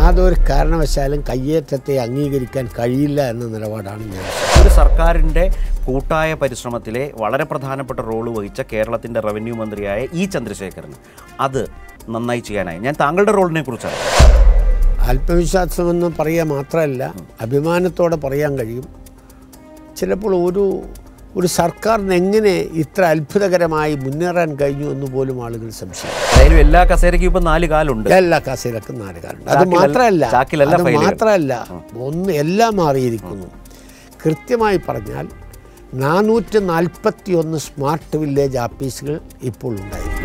യാതൊരു കാരണവശാലും കയ്യേറ്റത്തെ അംഗീകരിക്കാൻ കഴിയില്ല എന്ന നിലപാടാണ് ഞാൻ ഒരു സർക്കാരിൻ്റെ കൂട്ടായ പരിശ്രമത്തിലെ വളരെ പ്രധാനപ്പെട്ട റോള് വഹിച്ച കേരളത്തിൻ്റെ റവന്യൂ മന്ത്രിയായ ഇ ചന്ദ്രശേഖരൻ അത് നന്നായി ചെയ്യാനായി ഞാൻ താങ്കളുടെ റോളിനെ കുറിച്ചാണ് ആത്മവിശ്വാസമെന്ന് പറയുക മാത്രമല്ല അഭിമാനത്തോടെ പറയാൻ കഴിയും ചിലപ്പോൾ ഒരു ഒരു സർക്കാരിന് എങ്ങനെ ഇത്ര അത്ഭുതകരമായി മുന്നേറാൻ കഴിഞ്ഞു എന്ന് പോലും ആളുകൾ സംശയിക്കും ഏതായാലും എല്ലാ കസേരയ്ക്കും ഇപ്പം നാല് കാലുണ്ട് എല്ലാ കസേരക്കും നാല് കാലുണ്ട് അത് ചാക്കിലല്ല- മാത്രമല്ല ചാക്കിലല്ല അത് ഫയലുകൾ. മാത്രമല്ല ഒന്ന് എല്ലാം മാറിയിരിക്കുന്നു കൃത്യമായി പറഞ്ഞാൽ നാനൂറ്റി നാൽപ്പത്തി ഒന്ന് സ്മാർട്ട് വില്ലേജ് ആഫീസുകൾ ഇപ്പോൾ ഉണ്ടായിരിക്കും